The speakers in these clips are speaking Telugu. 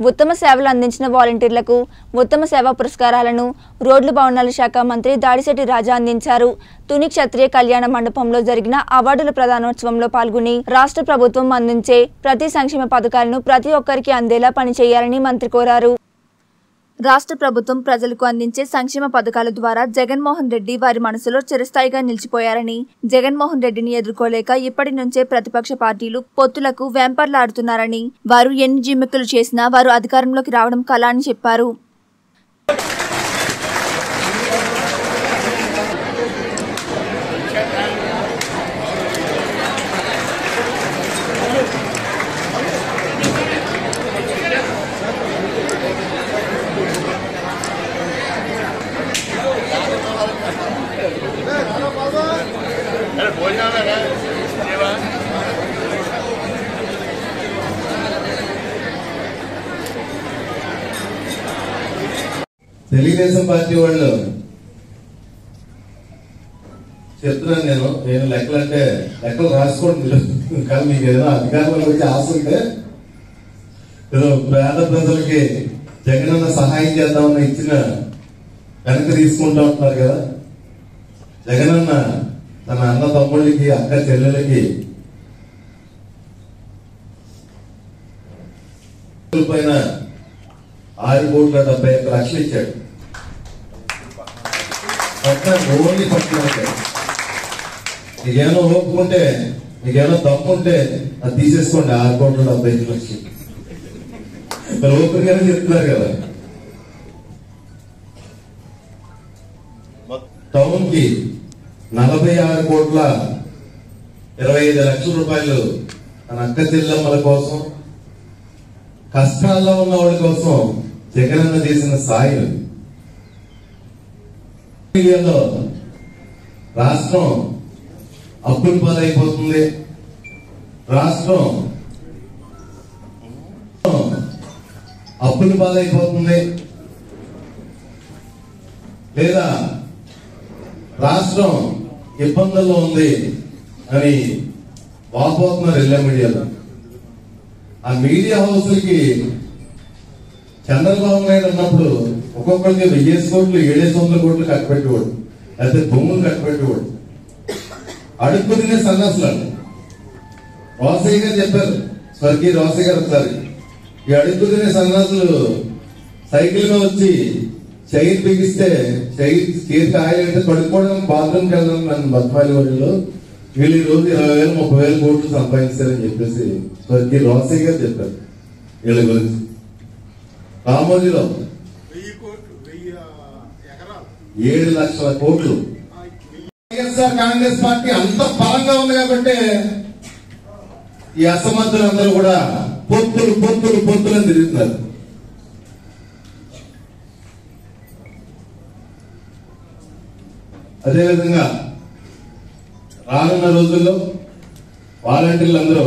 ఉత్తమ సేవలు అందించిన వాలంటీర్లకు ఉత్తమ సేవా పురస్కారాలను రోడ్లు భవనాల శాఖ మంత్రి దాడిశెట్టి రాజా అందించారు తుని క్షత్రియ కళ్యాణ మండపంలో జరిగిన అవార్డుల ప్రదానోత్సవంలో పాల్గొని రాష్ట్ర ప్రభుత్వం అందించే ప్రతి సంక్షేమ పథకాలను ప్రతి ఒక్కరికి అందేలా పనిచేయాలని మంత్రి కోరారు రాష్ట్ర ప్రభుత్వం ప్రజలకు అందించే సంక్షేమ పథకాల ద్వారా జగన్మోహన్ రెడ్డి వారి మనసులో చిరస్థాయిగా నిలిచిపోయారని జగన్మోహన్ రెడ్డిని ఎదుర్కోలేక ఇప్పటి నుంచే ప్రతిపక్ష పార్టీలు పొత్తులకు వెంపర్లాడుతున్నారని వారు ఎన్ని జిమ్మిక్కులు చేసినా వారు అధికారంలోకి రావడం కల అని చెప్పారు తెలుగుదేశం పార్టీ వాళ్ళు చెప్తున్నాను నేను నేను లెక్కలు అంటే లెక్కలు రాసుకోండి మీరు కానీ మీకు ఏదైనా అధికారంలోకి వచ్చి ఆశ ఉంటే ఏదో పేద ప్రజలకి జగనన్న సహాయం చేద్దామని ఇచ్చిన వెనక్కి తీసుకుంటా ఉంటున్నారు కదా జగనన్న తన అన్న తమ్ముళ్ళకి అక్క చెల్లెలకి పైన ఆరు కోట్ల డెబ్బై ఒక్క లక్షలు ఇచ్చాడు పట్నం ఓన్లీ పట్టణం మీకేమైనా ఓపుకుంటే మీకేమైనా తప్పు ఉంటే అది తీసేసుకోండి ఆరు కోట్ల డెబ్బై ఐదు లక్షలు మరి ఓపెన్ గానే చెప్తున్నారు కదా టౌన్ కి నలభై ఆరు కోట్ల ఇరవై ఐదు లక్షల రూపాయలు తన అక్క చెల్లెమ్మల కోసం కష్టాల్లో ఉన్న వాళ్ళ కోసం జగనన్న చేసిన సాయం మీడియాలో రాష్ట్రం అప్పుల పాలైపోతుంది రాష్ట్రం అప్పుల పాలైపోతుంది లేదా రాష్ట్రం ఇబ్బందుల్లో ఉంది అని వాపోతున్నారు ఎల్ల మీడియాలో ఆ మీడియా హౌస్లకి చంద్రబాబు నాయుడు ఉన్నప్పుడు ఒక్కొక్కరికి వెయ్యేసి కోట్లు ఏడేసి వందల కోట్లు కట్టబెట్టేవాడు అయితే భూములు కట్టబెట్టేవాడు అడుక్కు తినే సన్నాసులు రోసయ్య గారు చెప్పారు స్వర్గీయ రోసయ్య గారు ఒకసారి ఈ అడుక్కు తినే సన్నాసులు సైకిల్ మీద వచ్చి చైర్ బిగిస్తే చైర్ చైర్కి ఆయిల్ అంటే కడుక్కోవడం బాత్రూమ్కి వెళ్ళడం నన్ను బతుమాలి వాళ్ళు వీళ్ళు ఈ రోజు ఇరవై వేలు ముప్పై వేలు కోట్లు సంపాదించారని చెప్పేసి స్వర్గీయ రోసయ్య గారు చెప్పారు వీళ్ళ గురించి రామోజీరావు వెయ్యి కోట్లు వెయ్యి ఆ, ఎకరాలు ఏడు లక్షల కోట్లు వైఎస్ఆర్ కాంగ్రెస్ పార్టీ అంత బలంగా ఉంది కాబట్టి ఈ అసమర్థులందరూ కూడా పొత్తులు పొత్తులు పొత్తులు అని తిరుగుతున్నారు అదేవిధంగా రానున్న రోజుల్లో వాలంటీర్లు అందరూ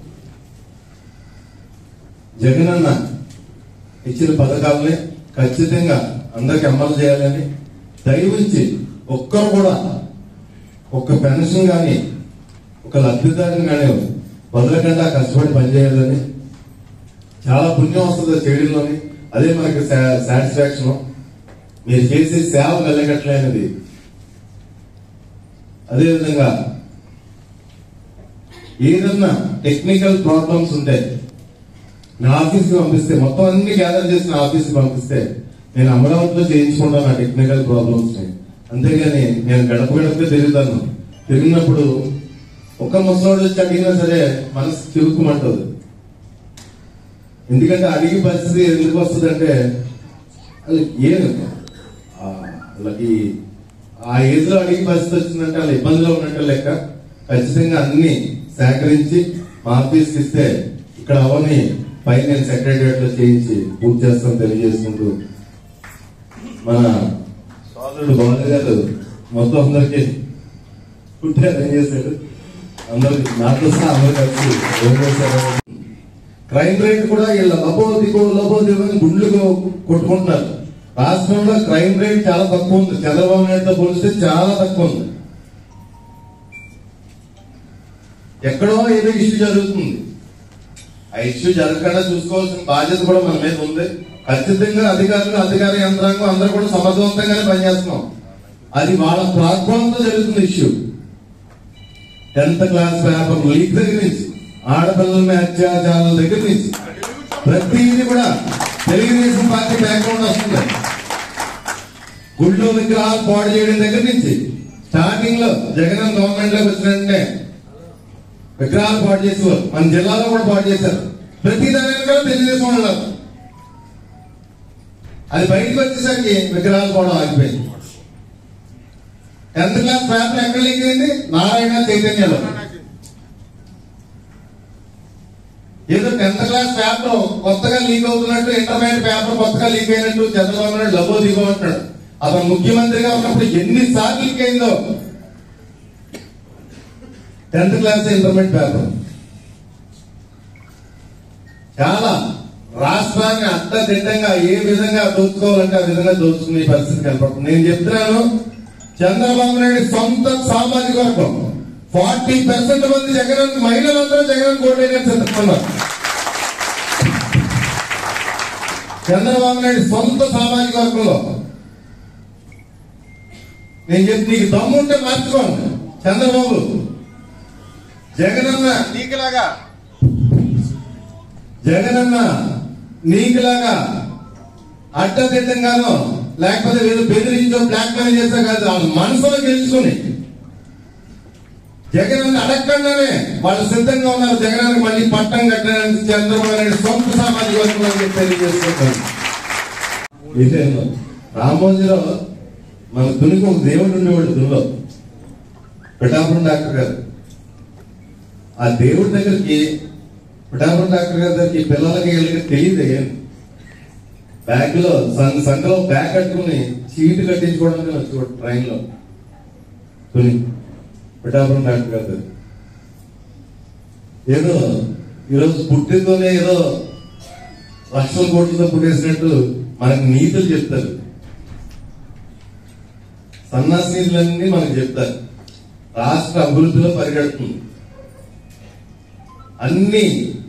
జగనన్న ఇచ్చిన పథకాలని ఖచ్చితంగా అందరికి అమలు చేయాలని దయవుంచి ఒక్కరు కూడా ఒక్క పెన్షన్ కానీ ఒక లబ్ధిదారుని కానీ వదలకుండా కష్టపడి పనిచేయాలని చాలా పుణ్యం వస్తుంది చేయడంలోని అదే మనకి సాటిస్ఫాక్షన్ మీరు చేసే సేవ వెళ్ళగట్లేనిది అదేవిధంగా ఏదన్నా టెక్నికల్ ప్రాబ్లమ్స్ ఉంటే నా ఆఫీస్కి పంపిస్తే మొత్తం అన్ని గ్యాదర్ చేసి నా ఆఫీస్కి పంపిస్తే నేను అమరావతిలో చేయించుకుంటాను ఆ టెక్నికల్ ప్రాబ్లమ్స్ ని అంతేగాని నేను గడప గడప తిరుగుతాను తిరిగినప్పుడు ఒక్క ముసలోడు వచ్చి అడిగినా సరే మనసు చిరుకుమంటది ఎందుకంటే అడిగి పరిస్థితి ఎందుకు వస్తుందంటే అది ఏం ఆ, వాళ్ళకి ఆ ఏజ్ లో అడిగి పరిస్థితి వచ్చిందంటే వాళ్ళ ఇబ్బందిలో ఉన్నట్టు లెక్క ఖచ్చితంగా అన్ని సేకరించి మా ఆఫీస్కి ఇస్తే ఇక్కడ అవన్నీ పైన నేను సెక్రటరియట్ లో చేయించి పూర్తి చేస్తాను తెలియజేసుకుంటూ మన సోదరుడు బాలు గారు మొత్తం అందరికి ఫుడ్ అరేంజ్ చేశాడు అందరికి నాతో సహా అందరు కలిసి ఏం చేశారు క్రైమ్ రేట్ కూడా వీళ్ళ లబో దిగో లబో దిగో అని గుండ్లు కొట్టుకుంటున్నారు రాష్ట్రంలో క్రైమ్ రేట్ చాలా తక్కువ ఉంది చంద్రబాబు నాయుడుతో పోలిస్తే చాలా తక్కువ ఉంది ఎక్కడో ఏదో ఇష్యూ జరుగుతుంది ఆ ఇష్యూ జరగకుండా చూసుకోవాల్సిన బాధ్యత కూడా మన మీద ఉంది ఖచ్చితంగా అధికారులు అధికార యంత్రాంగం అందరూ కూడా సమర్థవంతంగానే పనిచేస్తున్నాం అది వాళ్ళ ప్లాట్ఫామ్తో జరుగుతున్న issue tenth class paper leak దగ్గర నుంచి ఆడపిల్లల మీద అత్యాచారాల దగ్గర నుంచి ప్రతిదీ కూడా తెలుగుదేశం పార్టీ బ్యాక్గ్రౌండ్ వస్తుంది గుళ్ళు విగ్రహాలు పాడు చేయడం దగ్గర నుంచి స్టార్టింగ్ లో జగన్ గవర్నమెంట్ లోకి వచ్చిన వెంటనే విగ్రహాలు పాడు చేసేవారు మన జిల్లాలో కూడా పాడు చేశారు ప్రతి దాని కూడా తెలుగుదేశం ఉన్నారు అది బయటకు వచ్చేసరికి విగ్రహాలు కూడా ఆగిపోయింది టెన్త్ క్లాస్ పేపర్ ఎక్కడ లీక్ అయింది నారాయణ చైతన్యలో ఏదో టెన్త్ క్లాస్ పేపర్ కొత్తగా లీక్ అవుతున్నట్టు ఇంటర్మీడియట్ పేపర్ కొత్తగా లీక్ అయినట్టు చంద్రబాబు నాయుడు డబ్బు దిగో అంటాడు అతను ముఖ్యమంత్రిగా ఉన్నప్పుడు ఎన్ని సార్లు లీక్ అయిందో టెన్త్ క్లాస్ ఇంటర్మీడియట్ పేపర్ చాలా రాష్ట్రాన్ని అడ్డదిడ్డంగా ఏ విధంగా దోచుకోవాలంటే ఆ విధంగా దోచుకునే పరిస్థితి కనపడుతుంది నేను చెప్తున్నాను చంద్రబాబు నాయుడు సొంత సామాజిక వర్గం ఫార్టీ పర్సెంట్ మంది జగన్ మహిళలందరూ జగన్ కోటేయడానికి సిద్ధపడుతున్నారు చంద్రబాబు నాయుడు సొంత సామాజిక వర్గంలో నేను చెప్పి నీకు దమ్ముంటే మార్చుకోండి చంద్రబాబు జగనన్న నీకులాగా జగనన్న నీకులాగా అడ్డదిడ్డంగానో లేకపోతే ఏదో బెదిరించో బ్లాక్ మెయిల్ చేస్తా కాదు వాళ్ళ మనసులో గెలుచుకుని జగనన్న అడగకుండానే వాళ్ళు సిద్ధంగా ఉన్నారు జగనానికి మళ్ళీ పట్టం కట్టడానికి చంద్రబాబు నాయుడు సొంత సామాజిక వర్గం అని చెప్పి తెలియజేసుకుంటారు విషయంలో రామోజీరావు మన తునికి ఒక దేవుడు ఉండేవాడు దునిలో పిఠాపురం డాక్టర్ గారు ఆ దేవుడి దగ్గరికి పిఠాపురం డాక్టర్ గారి దగ్గరికి పిల్లలకి వీళ్ళకి తెలియదు ఏం బ్యాగ్ లో సం- సంఖలో బ్యాగ్ కట్టుకుని చీటు కట్టించుకోవడానికి వచ్చి ట్రైన్ లో తుని పిఠాపురం డాక్టర్ గారి దగ్గర ఏదో ఈరోజు పుట్టినతోనే ఏదో లక్షల కోట్లతో పుట్టేసినట్టు మనకు నీతులు చెప్తారు సన్నాసీలన్నీ మనకు చెప్తారు రాష్ట్ర అభివృద్ధిలో పరిగెడుతుంది అన్ని